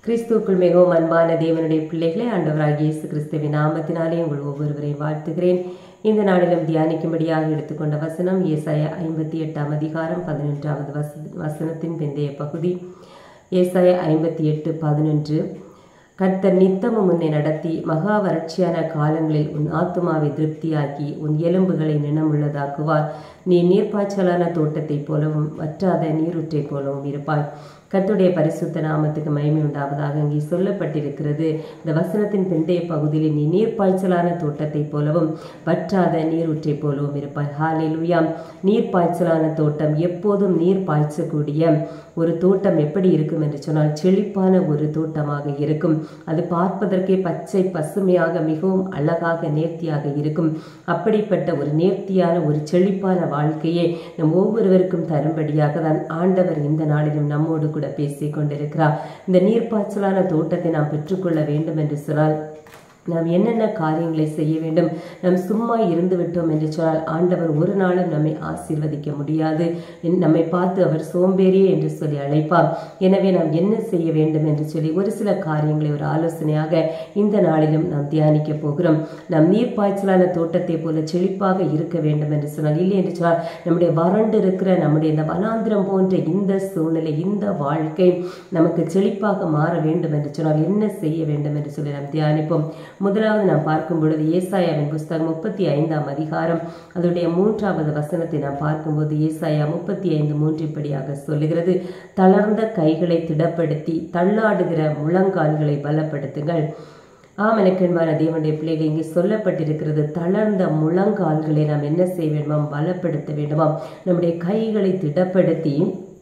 கிறிஸ்துவுக்குள் மிகவும் அன்பான தேவனுடைய பிள்ளைகளை ஆண்டவராகிய இயேசு கிறிஸ்துவின் நாமத்தினாலே உங்கள் ஒவ்வொருவரையும் வாழ்த்துகிறேன் இந்த நாளிலும் தியானிக்கும்படியாக எடுத்துக்கொண்ட வசனம் ஏசாயா ஐம்பத்தி எட்டாம் அதிகாரம் பதினொன்றாவது வச வசனத்தின் பிந்தைய பகுதி ஏசாயா ஐம்பத்தி எட்டு பதினொன்று கர்த்தர் நித்தமும் உன்னை நடத்தி மகா வறட்சியான காலங்களில் உன் ஆத்துமாவை திருப்தியாக்கி உன் எலும்புகளை நினமுள்ளதாக்குவார் நீ நீர்ப்பாய்ச்சலான தோட்டத்தைப் போலவும் வற்றாத நீரூற்றைப் போலவும் இருப்பாய் கர்த்தருடைய பரிசுத்த நாமத்துக்கு மகிமை உண்டாவதாக இங்கே சொல்லப்பட்டிருக்கிறது இந்த வசனத்தின் பிந்தைய பகுதியில் நீ நீர்ப்பாய்ச்சலான தோட்டத்தைப் போலவும் வற்றாத நீரூற்றைப் போலவும் இருப்பாய் ஹாலேலுயா நீர்ப்பாய்ச்சலான தோட்டம் எப்போதும் நீர் பாய்ச்சக்கூடிய ஒரு தோட்டம் எப்படி இருக்கும் என்று சொன்னால் செழிப்பான ஒரு தோட்டமாக இருக்கும் அது பார்ப்பதற்கே பச்சை பசுமையாக மிகவும் அழகாக நேர்த்தியாக இருக்கும் அப்படிப்பட்ட ஒரு நேர்த்தியான ஒரு செழிப்பான வாழ்க்கையை நம் ஒவ்வொருவருக்கும் தரும்படியாக தான் ஆண்டவர் இந்த நாளிலும் நம்மோடு கூட பேசிக் கொண்டிருக்கிறார் இந்த நீர்ப்பாய்ச்சலான தோட்டத்தை நாம் பெற்றுக்கொள்ள வேண்டும் என்று சொன்னால் நாம் என்னென்ன காரியங்களை செய்ய வேண்டும் நாம் சும்மா இருந்து விட்டோம் என்று சொன்னால் ஆண்டவர் ஒரு நாளும் நம்மை ஆசீர்வதிக்க முடியாது நம்மை பார்த்து அவர் சோம்பேறியே என்று சொல்லி அழைப்பார் எனவே நாம் என்ன செய்ய வேண்டும் என்று சொல்லி ஒரு சில காரியங்களை ஒரு ஆலோசனையாக இந்த நாளிலும் நாம் தியானிக்க போகிறோம் நாம் நீர்ப்பாய்ச்சலான தோட்டத்தை போல செழிப்பாக இருக்க வேண்டும் என்று சொன்னால் இல்லை என்று சொன்னால் நம்முடைய வறண்டு இருக்கிற நம்முடைய இந்த வனாந்திரம் போன்ற இந்த சூழ்நிலை இந்த வாழ்க்கை நமக்கு செழிப்பாக மாற வேண்டும் என்று சொன்னால் என்ன செய்ய வேண்டும் என்று சொல்லி நாம் தியானிப்போம் முதலாவது நாம் பார்க்கும் பொழுது ஏசாயாவின் புஸ்தகம் முப்பத்தி ஐந்தாம் அதிகாரம் அதனுடைய மூன்றாவது வசனத்தை நாம் பார்க்கும்போது ஏசாயா முப்பத்தி ஐந்து மூன்றிப்படியாக சொல்லுகிறது தளர்ந்த கைகளை திடப்படுத்தி தள்ளாடுகிற முழங்கால்களை பலப்படுத்துங்கள் ஆம் எனக்கென்பான தேவனுடைய பிள்ளைகள் இங்கே சொல்லப்பட்டிருக்கிறது தளர்ந்த முழங்கால்களை நாம் என்ன செய்ய வேண்டுமாம் பலப்படுத்த வேண்டுமாம் நம்முடைய கைகளை திடப்படுத்தி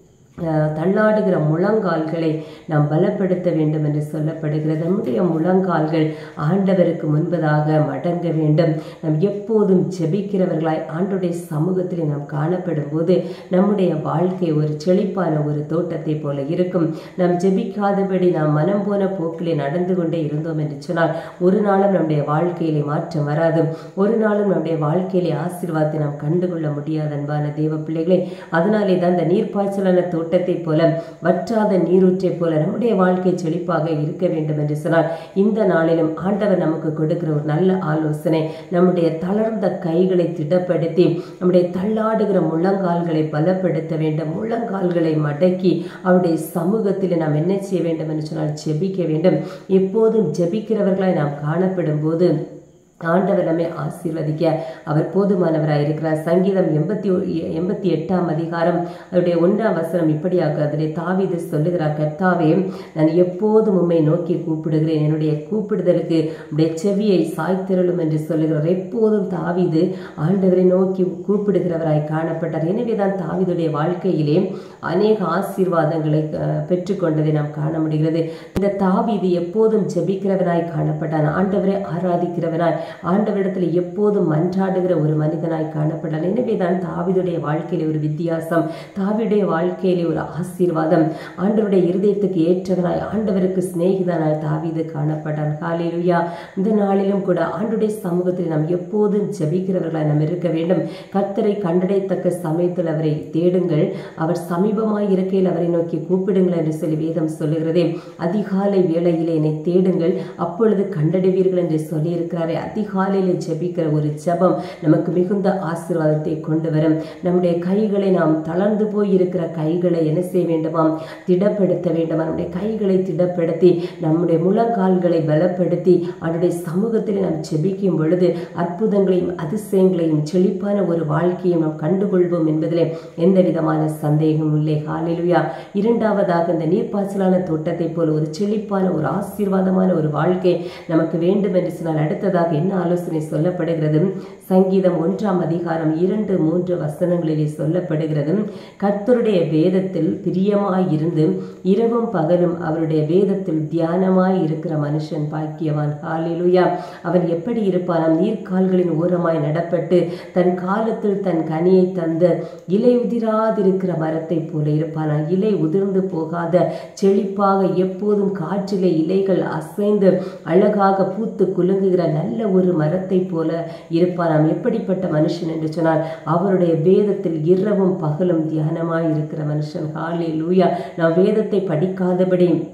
தள்ளாடுகிற முழங்கால்களை நாம் பலப்படுத்த வேண்டும் என்று சொல்லப்படுகிறது நம்முடைய முழங்கால்கள் ஆண்டவருக்கு முன்பதாக மடங்க வேண்டும் நாம் எப்போதும் ஜெபிக்கிறவர்களாய் ஆண்டுடைய சமூகத்தில் நாம் காணப்படும் போது நம்முடைய வாழ்க்கை ஒரு செழிப்பான ஒரு தோட்டத்தை போல இருக்கும் நாம் ஜெபிக்காதபடி நாம் மனம் போன போக்கிலே நடந்து கொண்டே இருந்தோம் என்று சொன்னால் ஒரு நாளும் நம்முடைய வாழ்க்கையிலே மாற்றம் வராது ஒரு நாளும் நம்முடைய வாழ்க்கையிலே ஆசீர்வாதத்தை நாம் கண்டுகொள்ள முடியாது அன்பான தேவ பிள்ளைகளே அதனாலே தான் இந்த நீர்ப்பாய்ச்சலான தோட்டத்தை போல வற்றாத நீரூற்றை போல நம்முடைய வாழ்க்கை செழிப்பாக இருக்க வேண்டும் என்று சொன்னால் இந்த நாளிலும் ஆண்டவர் நமக்கு கொடுக்கிற ஒரு நல்ல ஆலோசனை நம்முடைய தளர்ந்த கைகளை திடப்படுத்தி நம்முடைய தள்ளாடுகிற முழங்கால்களை பலப்படுத்த வேண்டும் முழங்கால்களை மடக்கி அவருடைய சமூகத்தில் நாம் என்ன செய்ய வேண்டும் என்று சொன்னால் ஜெபிக்க வேண்டும் எப்போதும் ஜெபிக்கிறவர்களாய் நாம் காணப்படும் போது ஆண்டவர் நம்மை ஆசீர்வதிக்க அவர் போதுமானவராய் இருக்கிறார் சங்கீதம் எண்பத்தி எண்பத்தி எட்டாம் அதிகாரம் அவருடைய ஒன்றாம் வசனம் இப்படியாக அதிலே தாவிது சொல்லுகிறார் கர்த்தாவே நான் எப்போதும் உண்மை நோக்கி கூப்பிடுகிறேன் என்னுடைய கூப்பிடுதலுக்கு உடைய செவியை சாய்த்திரளும் என்று சொல்லுகிறார் எப்போதும் தாவிது ஆண்டவரை நோக்கி கூப்பிடுகிறவராய் காணப்பட்டார் எனவே தான் தாவிதுடைய வாழ்க்கையிலே அநேக ஆசீர்வாதங்களை பெற்றுக்கொண்டதை நாம் காண முடிகிறது இந்த தாவிது எப்போதும் ஜெபிக்கிறவனாய் காணப்பட்டான் ஆண்டவரை ஆராதிக்கிறவனாய் ஆண்டவரிடத்தில் எப்போதும் மன்றாடுகிற ஒரு மனிதனாய் காணப்பட்டான் எனவே தான் தாவிதுடைய வாழ்க்கையிலே ஒரு வித்தியாசம் தாவிடைய வாழ்க்கையிலே ஒரு ஆசீர்வாதம் ஆண்டவருடைய இருதயத்துக்கு ஏற்றவனாய் ஆண்டவருக்கு சிநேகிதனாய் தாவிது காணப்பட்டான் காலையிலுயா இந்த நாளிலும் கூட ஆண்டுடைய சமூகத்தில் நாம் எப்போதும் ஜபிக்கிறவர்களாய் நாம் இருக்க வேண்டும் கர்த்தரை கண்டடைத்தக்க சமயத்தில் அவரை தேடுங்கள் அவர் சமீபமாய் இருக்கையில் அவரை நோக்கி கூப்பிடுங்கள் என்று சொல்லி வேதம் சொல்லுகிறதே அதிகாலை வேளையிலே என்னை தேடுங்கள் அப்பொழுது கண்டடைவீர்கள் என்று சொல்லியிருக்கிறாரே அதிகாலையில் ஜெபிக்கிற ஒரு ஜெபம் நமக்கு மிகுந்த ஆசீர்வாதத்தை கொண்டு வரும் நம்முடைய கைகளை நாம் தளர்ந்து போய் இருக்கிற கைகளை என்ன செய்ய வேண்டுமாம் திடப்படுத்த வேண்டுமா நம்முடைய கைகளை திடப்படுத்தி நம்முடைய முழங்கால்களை பலப்படுத்தி அவருடைய சமூகத்தில் நாம் ஜெபிக்கும் பொழுது அற்புதங்களையும் அதிசயங்களையும் செழிப்பான ஒரு வாழ்க்கையும் நாம் கண்டுகொள்வோம் என்பதிலே எந்த விதமான சந்தேகமும் இல்லை ஹாலிலுயா இரண்டாவதாக இந்த நீர்ப்பாய்ச்சலான தோட்டத்தை போல ஒரு செழிப்பான ஒரு ஆசீர்வாதமான ஒரு வாழ்க்கை நமக்கு வேண்டும் என்று சொன்னால் அடுத்ததாக என்ன ஆலோசனை சொல்லப்படுகிறது சங்கீதம் ஒன்றாம் அதிகாரம் இரண்டு மூன்று வசனங்களிலே சொல்லப்படுகிறது கர்த்தருடைய வேதத்தில் பிரியமாய் இருந்து இரவும் பகலும் அவருடைய வேதத்தில் தியானமாய் இருக்கிற மனுஷன் பாக்கியவான் ஹாலிலுயா அவன் எப்படி இருப்பானாம் நீர்க்கால்களின் ஓரமாய் நடப்பட்டு தன் காலத்தில் தன் கனியை தந்த இலை உதிராதிருக்கிற மரத்தை போல இருப்பானா இலை உதிர்ந்து போகாத செழிப்பாக எப்போதும் காற்றிலே இலைகள் அசைந்து அழகாக பூத்து குலுங்குகிற நல்ல ஒரு மரத்தை போல இருப்பாராம் எப்படிப்பட்ட மனுஷன் என்று சொன்னால் அவருடைய வேதத்தில் இரவும் பகலும் தியானமாய் இருக்கிற மனுஷன் ஹாலே லூயா நான் வேதத்தை படிக்காதபடி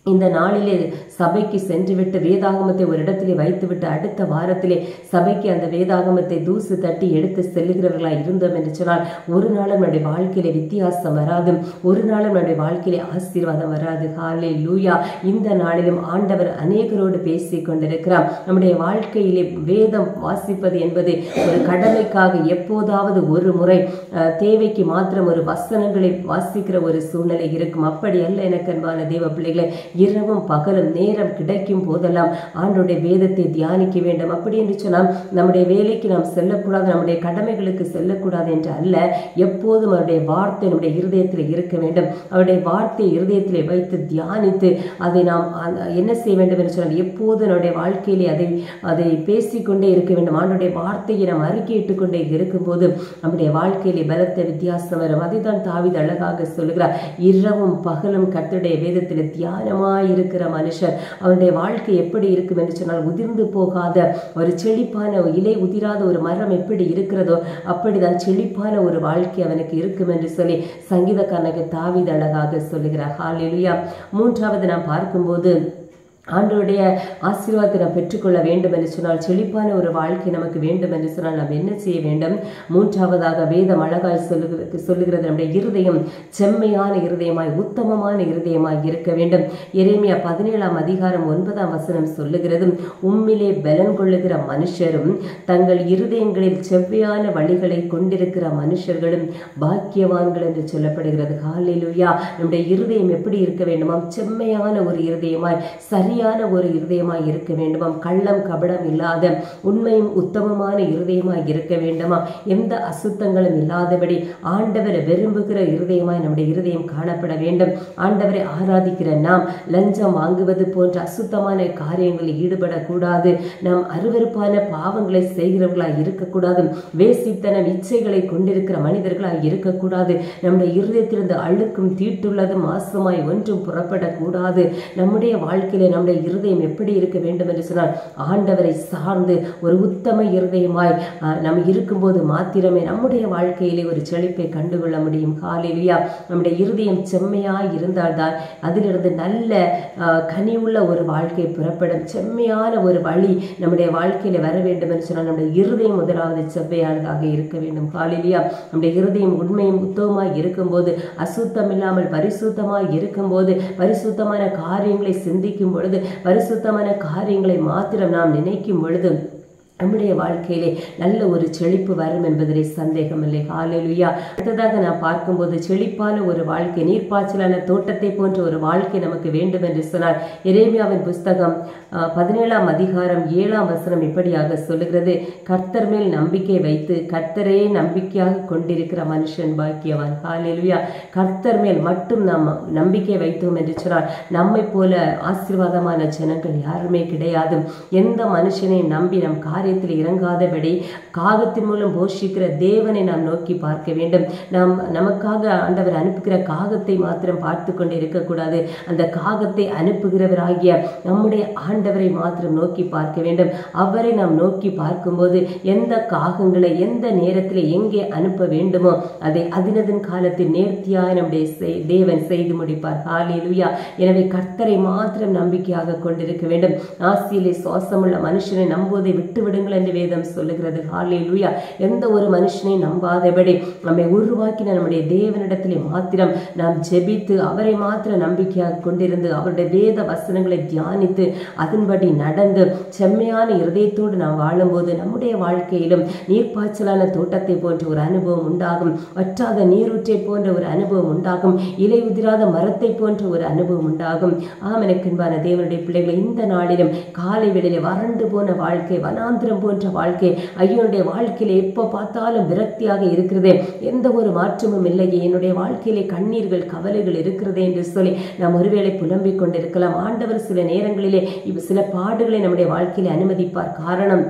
இந்த நாளிலே சபைக்கு சென்றுவிட்டு வேதாகமத்தை ஒரு இடத்திலே வைத்துவிட்டு அடுத்த வாரத்திலே சபைக்கு அந்த வேதாகமத்தை தூசு தட்டி எடுத்து செல்லுகிறவர்களாய் இருந்தோம் என்று சொன்னால் ஒரு நாளும் நம்முடைய வாழ்க்கையிலே வித்தியாசம் வராது ஒரு நாளும் நம்முடைய வாழ்க்கையிலே ஆசீர்வாதம் வராது ஹாலே லூயா இந்த நாளிலும் ஆண்டவர் அநேகரோடு பேசிக் கொண்டிருக்கிறார் நம்முடைய வாழ்க்கையிலே வேதம் வாசிப்பது என்பது ஒரு கடமைக்காக எப்போதாவது ஒரு முறை அஹ், தேவைக்கு மாத்திரம் ஒரு வசனங்களை வாசிக்கிற ஒரு சூழ்நிலை இருக்கும் அப்படி அல்ல எனக்கு அன்பான தேவ பிள்ளைகளை இரவும் பகலும் நேரம் கிடைக்கும் போதெல்லாம் ஆண்டோடைய வேதத்தை தியானிக்க வேண்டும் அப்படி என்று சொன்னால் நம்முடைய வேலைக்கு நாம் செல்லக்கூடாது நம்முடைய கடமைகளுக்கு செல்லக்கூடாது என்று அல்ல எப்போதும் அவருடைய வார்த்தை நம்முடைய இருதயத்தில் இருக்க வேண்டும் அவருடைய வார்த்தையை இருதயத்திலே வைத்து தியானித்து அதை நாம் அந்த- என்ன செய்ய வேண்டும் என்று சொன்னால் எப்போது நம்முடைய வாழ்க்கையிலே அதை அதை பேசிக்கொண்டே இருக்க வேண்டும் ஆண்டுடைய வார்த்தையை நாம் அறிக்கையிட்டுக் கொண்டே இருக்கும்போது நம்முடைய வாழ்க்கையிலே பலத்த வித்தியாசம் வரும் அதை தான் தாவித அழகாக சொல்லுகிறார் இரவும் பகலும் கர்த்தருடைய வேதத்தில் தியானமாய் இருக்கிற மனுஷர் அவனுடைய வாழ்க்கை எப்படி இருக்கும் என்று சொன்னால் உதிர்ந்து போகாத ஒரு செழிப்பான இலை உதிராத ஒரு மரம் எப்படி இருக்கிறதோ அப்படிதான் செழிப்பான ஒரு வாழ்க்கை அவனுக்கு இருக்கும் என்று சொல்லி சங்கீதக்காரனுக்கு தாவித அழகாக சொல்லுகிறார் ஹalleluya மூன்றாவது நாம் பார்க்கும்போது ஆண்டவருடைய ஆசீர்வாதத்தை நாம் பெற்றுக்கொள்ள வேண்டும் என்று சொன்னால் செழிப்பான ஒரு வாழ்க்கை நமக்கு வேண்டும் என்று சொன்னால் நாம் என்ன செய்ய வேண்டும் மூன்றாவதாக வேதம் அழகாய் சொல்லுகிறது சொல்லுகிறது நம்முடைய இருதயம் செம்மையான இருதயமாய் உத்தமமான இருதயமாய் இருக்க வேண்டும் எரேமியா பதினேழாம் அதிகாரம் ஒன்பதாம் வசனம் சொல்லுகிறது உம்மிலே பலன் கொள்ளுகிற மனுஷரும் தங்கள் இருதயங்களில் செவ்வையான வழிகளை கொண்டிருக்கிற மனுஷர்களும் பாக்கியவான்கள் என்று சொல்லப்படுகிறது ஹalleluya நம்முடைய இருதயம் எப்படி இருக்க வேண்டுமாம் செம்மையான ஒரு இருதயமாய் சரியான ஒரு இருதயமாய் இருக்க வேண்டுமாம் கள்ளம் கபடம் இல்லாத உண்மையும் உத்தமமான இருதயமாய் இருக்க வேண்டுமா எந்த அசுத்தங்களும் இல்லாதபடி ஆண்டவரை விரும்புகிற இருதயமாய் நம்முடைய இருதயம் காணப்பட வேண்டும் ஆண்டவரை ஆராதிக்கிற நாம் லஞ்சம் வாங்குவது போன்ற அசுத்தமான காரியங்களில் ஈடுபடக்கூடாது நாம் அருவருப்பான பாவங்களை செய்கிறவர்களாய் இருக்கக்கூடாது வேசித்தனம் இச்சைகளை கொண்டிருக்கிற மனிதர்களாய் இருக்கக்கூடாது நம்முடைய இருதயத்திலிருந்து அழுக்கும் தீட்டுள்ளதும் மாசமாய் ஒன்றும் புறப்படக்கூடாது நம்முடைய வாழ்க்கையிலே நம்முடைய இருதயம் எப்படி இருக்க வேண்டும் என்று சொன்னால் ஆண்டவரை சார்ந்து ஒரு உத்தம இருதயமாய் ஆஹ், நாம் இருக்கும்போது மாத்திரமே நம்முடைய வாழ்க்கையிலே ஒரு செழிப்பை கண்டுகொள்ள முடியும் காலையிலேயா நம்முடைய இருதயம் செம்மையாய் இருந்தால்தான் அதிலிருந்து நல்ல ஆஹ், கனிவுள்ள ஒரு வாழ்க்கை புறப்படும் செம்மையான ஒரு வழி நம்முடைய வாழ்க்கையில வர வேண்டும் என்று சொன்னால் நம்முடைய இருதயம் முதலாவது செவ்வையானதாக இருக்க வேண்டும் காலையிலேயா நம்முடைய இருதயம் உண்மையும் உத்தமமாய் இருக்கும்போது அசுத்தம் இல்லாமல் பரிசுத்தமாய் இருக்கும்போது பரிசுத்தமான காரியங்களை சிந்திக்கும் பொழுது பரிசுத்தமான காரியங்களை மாத்திரம் நாம் நினைக்கும் பொழுது நம்முடைய வாழ்க்கையிலே நல்ல ஒரு செழிப்பு வரும் என்பதிலே சந்தேகமில்லை ஹalleluya அடுத்ததாக நான் பார்க்கும்போது செழிப்பான ஒரு வாழ்க்கை நீர்ப்பாய்ச்சலான தோட்டத்தை போன்ற ஒரு வாழ்க்கை நமக்கு வேண்டும் என்று சொன்னார் எரேமியாவின் புஸ்தகம் அஹ், பதினேழாம் அதிகாரம் ஏழாம் வசனம் இப்படியாக சொல்லுகிறது கர்த்தர் மேல் நம்பிக்கை வைத்து கர்த்தரே நம்பிக்கையாக கொண்டிருக்கிற மனுஷன் பாக்கியவான் ஹalleluya கர்த்தர் மேல் மட்டும் நாம் நம்பிக்கை வைத்தோம் என்று சொன்னால் நம்மை போல ஆசீர்வாதமான ஜனங்கள் யாருமே கிடையாது எந்த மனுஷனை நம்பி நம் காரியத்தில் இறங்காதபடி காகத்தின் மூலம் போஷிக்கிற தேவனை நாம் நோக்கி பார்க்க வேண்டும் நாம் நமக்காக ஆண்டவர் அனுப்புகிற காகத்தை மாத்திரம் பார்த்து கொண்டு இருக்கக்கூடாது அந்த காகத்தை அனுப்புகிறவராகிய நம்முடைய ஆண்டவரை மாத்திரம் நோக்கி பார்க்க வேண்டும் அவரை நாம் நோக்கி பார்க்கும்போது எந்த காகங்களை எந்த நேரத்தில் எங்கே அனுப்ப வேண்டுமோ அதை அதினதின் காலத்தில் நேர்த்தியாய் நம்முடைய செய்- தேவன் செய்து முடிப்பார் ஹalleluya எனவே கர்த்தரை மாத்திரம் நம்பிக்கையாக கொண்டிருக்க வேண்டும் ஆசியிலே சுவாசமுள்ள மனுஷனை நம்புவதை விட்டு விடுங்கள் என்று வேதம் சொல்லுகிறது ஹalleluya எந்த ஒரு மனுஷனை நம்பாதபடி நம்மை உருவாக்கின நம்முடைய தேவனிடத்திலே மாத்திரம் நாம் ஜெபித்து அவரை மாத்திரம் நம்பிக்கையாக கொண்டிருந்து அவருடைய வேத வசனங்களை தியானித்து அதன்படி நடந்து செம்மையான இருதயத்தோடு நாம் வாழும்போது நம்முடைய வாழ்க்கையிலும் நீர்ப்பாய்ச்சலான தோட்டத்தை போன்ற ஒரு அனுபவம் உண்டாகும் வற்றாத நீரூற்றை போன்ற ஒரு அனுபவம் உண்டாகும் இலை உதிராத மரத்தை போன்ற ஒரு அனுபவம் உண்டாகும் ஆம் எனக்கு அன்பான தேவனுடைய பிள்ளைகளை இந்த நாளிலும் காலை வேளையிலே வறண்டு போன வாழ்க்கை வனாந்திரம் போன்ற வாழ்க்கை ஐயனுடைய வாழ்க்கையில எப்போ பார்த்தாலும் விரக்தியாக இருக்கிறதே எந்த ஒரு மாற்றமும் இல்லையே என்னுடைய வாழ்க்கையிலே கண்ணீர்கள் கவலைகள் இருக்கிறதே என்று சொல்லி நாம் ஒருவேளை புலம்பிக் கொண்டிருக்கலாம் ஆண்டவர் சில நேரங்களிலே இவ் சில பாடுகளை நம்முடைய வாழ்க்கையிலே அனுமதிப்பார் காரணம்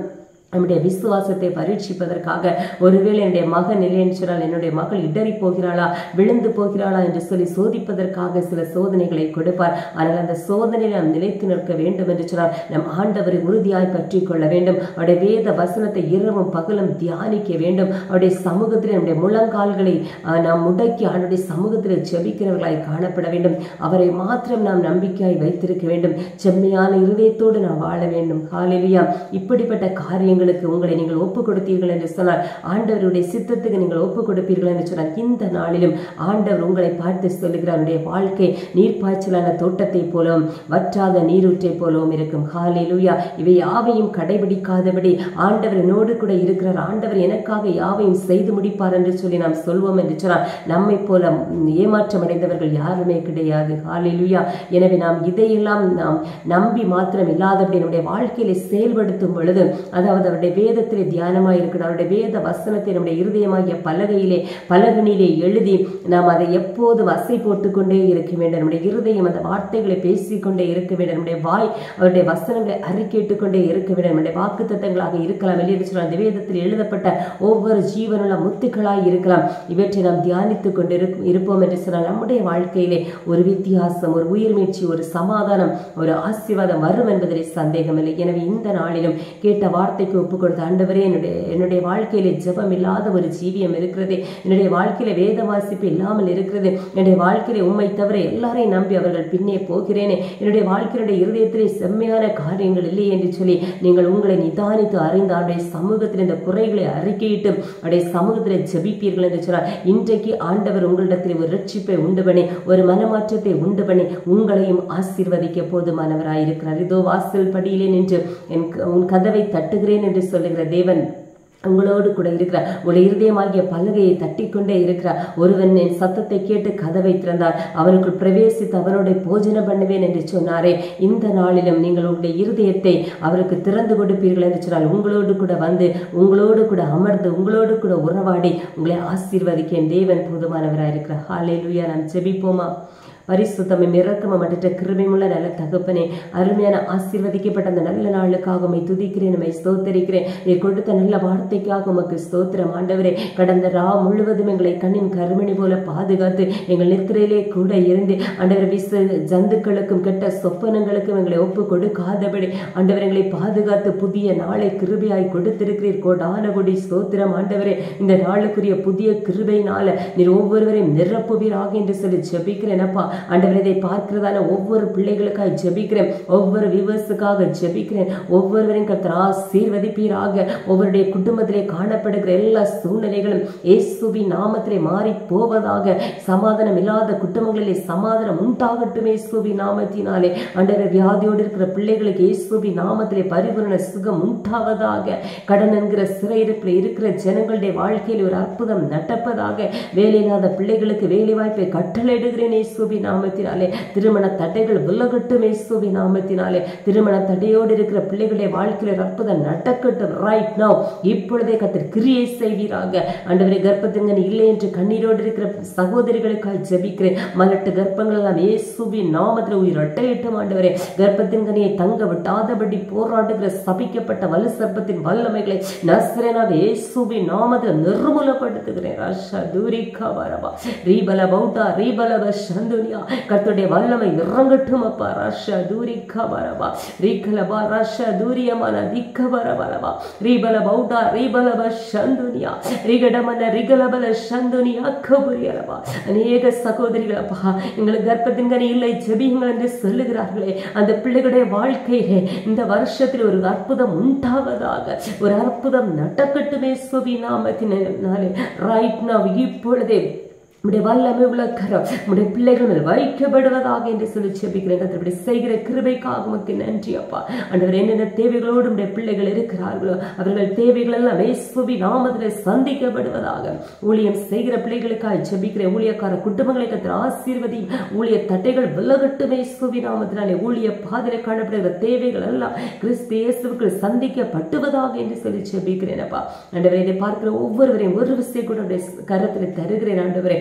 நம்முடைய விசுவாசத்தை பரீட்சிப்பதற்காக ஒருவேளை என்னுடைய மகன் இல்லை என்று சொன்னால் என்னுடைய மகள் இடறி போகிறாளா விழுந்து போகிறாளா என்று சொல்லி சோதிப்பதற்காக சில சோதனைகளை கொடுப்பார் ஆனால் அந்த சோதனையில் நாம் நிலைத்து நிற்க வேண்டும் என்று சொன்னால் நம் ஆண்டவரை உறுதியாய் பற்றி கொள்ள வேண்டும் அவருடைய வேத வசனத்தை இரவும் பகலும் தியானிக்க வேண்டும் அவருடைய சமூகத்தில் நம்முடைய முழங்கால்களை ஆஹ், நாம் முடக்கி அவருடைய சமூகத்தில் செபிக்கிறவர்களாய் காணப்பட வேண்டும் அவரை மாத்திரம் நாம் நம்பிக்கையாய் வைத்திருக்க வேண்டும் செம்மையான இருதயத்தோடு நாம் வாழ வேண்டும் ஹalleluya இப்படிப்பட்ட காரியங்களுக்கு உங்களை நீங்கள் ஒப்பு கொடுத்தீர்கள் என்று சொன்னால் ஆண்டவருடைய சித்தத்துக்கு நீங்கள் ஒப்பு கொடுப்பீர்கள் என்று சொன்னால் இந்த நாளிலும் ஆண்டவர் உங்களை பார்த்து சொல்லுகிறார் "உன்னுடைய வாழ்க்கை நீர்ப்பாய்ச்சலான தோட்டத்தை போலவும் வற்றாத நீரூற்றை போலவும் இருக்கும் ஹalleluya இவை யாவையும் கடைபிடிக்காதபடி ஆண்டவர் என்னோடு கூட இருக்கிறார் ஆண்டவர் எனக்காக யாவையும் செய்து முடிப்பார் என்று சொல்லி நாம் சொல்வோம் என்று சொன்னால் நம்மை போல ம், ஏமாற்றம் அடைந்தவர்கள் யாருமே கிடையாது ஹalleluya எனவே நாம் இதையெல்லாம் நாம் நம்பி மாத்திரம் இல்லாதபடி நம்முடைய வாழ்க்கையில செயல்படுத்தும் பொழுது அதாவது அவருடைய வேதத்திலே தியானமாய் இருக்கணும் அவருடைய வேத வசனத்தை நம்முடைய இருதயமாகிய பலகையிலே பலகனிலே எழுதி நாம் அதை எப்போதும் அசை போட்டுக்கொண்டே இருக்க வேண்டும் நம்முடைய இருதயம் அந்த வார்த்தைகளை பேசிக்கொண்டே இருக்க வேண்டும் நம்முடைய வாய் அவருடைய வசனங்களை அறிக்கையிட்டுக் கொண்டே இருக்க வேண்டும் நம்முடைய வாக்கு தத்தங்களாக இருக்கலாம் வெளியே சொன்னால் அந்த வேதத்தில் எழுதப்பட்ட ஒவ்வொரு ஜீவனுள்ள முத்துக்களாய் இருக்கலாம் இவற்றை நாம் தியானித்துக் கொண்டு இருக்- இருப்போம் என்று சொன்னால் நம்முடைய வாழ்க்கையிலே ஒரு வித்தியாசம் ஒரு உயிர்மீழ்ச்சி ஒரு சமாதானம் ஒரு ஆசீர்வாதம் வரும் என்பதிலே சந்தேகமில்லை எனவே இந்த நாளிலும் கேட்ட வார்த்தைக்கு ஒப்பு கொடுத்த ஆண்டவரே என்னுடைய என்னுடைய வாழ்க்கையிலே ஜெபம் இல்லாத ஒரு ஜீவியம் இருக்கிறது என்னுடைய வாழ்க்கையில வேத வாசிப்பு இல்லாமல் இருக்கிறது என்னுடைய வாழ்க்கையில உண்மை தவிர எல்லாரையும் நம்பி அவர்கள் பின்னே போகிறேனே என்னுடைய வாழ்க்கையினுடைய இருதயத்திலே செம்மையான காரியங்கள் இல்லை என்று சொல்லி நீங்கள் உங்களை நிதானித்து அறிந்து அவருடைய சமூகத்தில் இந்த குறைகளை அறிக்கையிட்டு அவருடைய சமூகத்தில் ஜெபிப்பீர்கள் என்று சொன்னார் இன்றைக்கு ஆண்டவர் உங்களிடத்தில் ஒரு ரட்சிப்பை உண்டு பண்ணி ஒரு மனமாற்றத்தை உண்டு பண்ணி உங்களையும் ஆசீர்வதிக்க போதுமானவராய் இருக்கிறார் இதோ வாசல் படியிலே நின்று என் க- உன் கதவை தட்டுகிறேன் என்று சொல்லுகிற தேவன் உங்களோடு கூட இருக்கிறார் உங்களுடைய இருதயமாகிய பலகையை தட்டிக்கொண்டே இருக்கிறார் ஒருவன் என் சத்தத்தை கேட்டு கதவை திறந்தார் அவனுக்குள் பிரவேசித்து அவனோட போஜனம் பண்ணுவேன் என்று சொன்னாரே இந்த நாளிலும் நீங்கள் உங்களுடைய இருதயத்தை அவருக்கு திறந்து கொடுப்பீர்கள் என்று சொன்னால் உங்களோடு கூட வந்து உங்களோடு கூட அமர்ந்து உங்களோடு கூட உறவாடி உங்களை ஆசீர்வதிக்க என் தேவன் போதுமானவராக இருக்கிறார் ஹalleluya நாம் ஜெபிப்போமா பரிசுத்தமும் இரக்கமும் மற்ற கிருபையுள்ள நல்ல தகப்பனே அருமையான ஆசீர்வதிக்கப்பட்ட அந்த நல்ல நாளுக்காக உம்மை துதிக்கிறேன் உம்மை ஸ்தோத்தரிக்கிறேன் நீர் கொடுத்த நல்ல வார்த்தைக்காக உமக்கு ஸ்தோத்திரம் ஆண்டவரே கடந்த ரா முழுவதும் எங்களை கண்ணின் கருமணி போல பாதுகாத்து எங்கள் நித்திரையிலே கூட இருந்து ஆண்டவர் விச ஜந்துக்களுக்கும் கெட்ட சொப்பனங்களுக்கும் எங்களை ஒப்பு கொடுக்காதபடி ஆண்டவர் எங்களை பாதுகாத்து புதிய நாளை கிருபையாய் கொடுத்திருக்கிறீர் கோடான கொடி ஸ்தோத்திரம் ஆண்டவரே இந்த நாளுக்குரிய புதிய கிருபையினால நீர் ஒவ்வொருவரையும் நிரப்புவீராக என்று சொல்லி ஜெபிக்கிறேன் அப்பா ஆண்டவர் இதை பார்க்கிறதான ஒவ்வொரு பிள்ளைகளுக்காக ஜெபிக்கிறேன் ஒவ்வொரு விவசுக்காக ஜெபிக்கிறேன் ஒவ்வொருவரையும் கர்த்தர் ஆசீர்வதிப்பீராக ஒவ்வொருடைய குடும்பத்திலே காணப்படுகிற எல்லா சூழ்நிலைகளும் இயேசுவின் நாமத்திலே மாறி போவதாக சமாதானம் இல்லாத குடும்பங்களிலே சமாதானம் உண்டாகட்டும் இயேசுவின் நாமத்தினாலே ஆண்டவர் வியாதியோடு இருக்கிற பிள்ளைகளுக்கு இயேசுவின் நாமத்திலே பரிபூரண சுகம் உண்டாவதாக கடன் என்கிற சிறையிருப்பில் இருக்கிற ஜனங்களுடைய வாழ்க்கையில் ஒரு அற்புதம் நடப்பதாக வேலை இல்லாத பிள்ளைகளுக்கு வேலை வாய்ப்பை கட்டளையிடுகிறேன் இயேசுவின் நாமத்தினாலே திருமண தடைகள் விலகட்டும் இயேசுவின் நாமத்தினாலே திருமண தடையோடு இருக்கிற பிள்ளைகளுடைய வாழ்க்கையில் ஒரு அற்புதம் நடக்கட்டும் ரைட் நவ் இப்பொழுதே கத்தர் கிரியை செய்வீராக ஆண்டவரே கர்ப்பத்தின்கனி இல்லை என்று கண்ணீரோடு இருக்கிற சகோதரிகளுக்காய் ஜெபிக்கிறேன் மலட்டு கர்ப்பங்கள் எல்லாம் இயேசுவின் நாமத்தில் உயிர் அட்டையிட்டும் ஆண்டவரே கர்ப்பத்தின் கனியை தங்க விட்டாதபடி போராடுகிற சபிக்கப்பட்ட வலு சர்ப்பத்தின் வல்லமைகளை நஸ்ரேனாக இயேசுவின் நாமத்தில் நிர்மூலப்படுத்துகிறேன் ரஷா தூரிக்கா வரவா ரீபல பௌட்டா ரீபல சந்துனியா கர்த்தருடைய வல்லமை இறங்கட்டும் அப்பா ரஷா தூரிக்கா வரவா ரீகலபா ரஷா தூரியமான திக்க வரவரவா ரீபல பௌட்டா ரீபலப சந்துனியா ரிகடமன ரிகலபல சந்துனியா கபுரியலவா அநேக சகோதரிகள் அப்பா எங்களுக்கு கர்ப்பத்தின் கனி இல்லை ஜெபியுங்கள் என்று சொல்லுகிறார்களே அந்த பிள்ளைகளுடைய வாழ்க்கையிலே இந்த வருஷத்தில் ஒரு அற்புதம் உண்டாவதாக ஒரு அற்புதம் நடக்கட்டுமே சுவி நாமத்தினாலே ரைட் நவ் இப்பொழுதே உடைய வல்லமை உள்ள கரம் உடைய பிள்ளைகள் மேல் வைக்கப்படுவதாக என்று சொல்லி செபிக்கிறேன் கர்த்தர் செய்கிற கிருபைக்காக உமக்கு நன்றி அப்பா ஆண்டவர் என்னென்ன தேவைகளோடு உடைய பிள்ளைகள் இருக்கிறார்களோ அவர்கள் தேவைகள் எல்லாம் இயேசுவி நாமத்தில் சந்திக்கப்படுவதாக ஊழியம் செய்கிற பிள்ளைகளுக்காக ஜெபிக்கிறேன் ஊழியக்கார குடும்பங்களை கத்திர ஆசீர்வதி ஊழிய தட்டைகள் விலகட்டும் இயேசுவி நாமத்தினாலே ஊழிய பாதையில காணப்படுகிற தேவைகள் எல்லாம் கிறிஸ்து இயேசுவுக்கு சந்திக்கப்பட்டுவதாக என்று சொல்லி ஜெபிக்கிறேன் அப்பா ஆண்டவரே இதை பார்க்கிற ஒவ்வொருவரையும் ஒரு விஷயம் கூட உடைய கரத்தில் தருகிறேன் ஆண்டவரே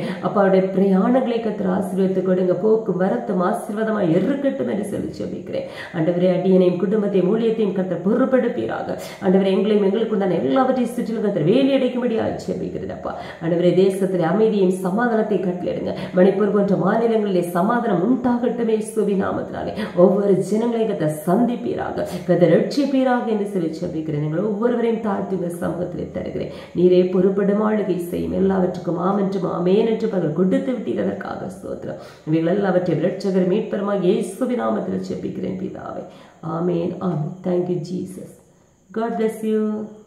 அப்பா அவருடைய பிரயாணங்களை கத்திர ஆசீர்வதித்து கொடுங்க போக்கும் வரத்தும் ஆசீர்வாதமாக இருக்கட்டும் என்று சொல்லி ஜெபிக்கிறேன் ஆண்டவரே அடியனையும் குடும்பத்தையும் ஊழியத்தையும் கத்திர பொறுப்படுப்பீராக ஆண்டவரே எங்களையும் எங்களுக்கு உண்டான எல்லாவற்றையும் சுற்றிலும் கத்திர வேலி அடைக்கும்படியாக ஜெபிக்கிறது அப்பா ஆண்டவரே தேசத்தில் அமைதியையும் சமாதானத்தை கட்டளிடுங்க மணிப்பூர் போன்ற மாநிலங்களிலே சமாதானம் உண்டாகட்டுமே சுவி நாமத்தினாலே ஒவ்வொரு ஜனங்களையும் கத்த சந்திப்பீராக கத்த ரட்சிப்பீராக என்று சொல்லி ஜெபிக்கிறேன் நீங்கள் ஒவ்வொருவரையும் தாழ்த்தி உங்கள் சமூகத்திலே தருகிறேன் நீரே பொறுப்படும் ஆளுகை செய்யும் எல்லாவற்றுக்கும் ஆமென்றும் ஆமேன் என்று பலர் கொடுத்து விட்டீரதற்காக ஸ்தோத்திரம் இவைகள் எல்லாவற்றையும் ரட்சகர் மீட்பெருமாக இயேசுவின் நாமத்தில் ஜெபிக்கிறேன் பிதாவே ஆமேன் ஆமேன் thank you Jesus God bless you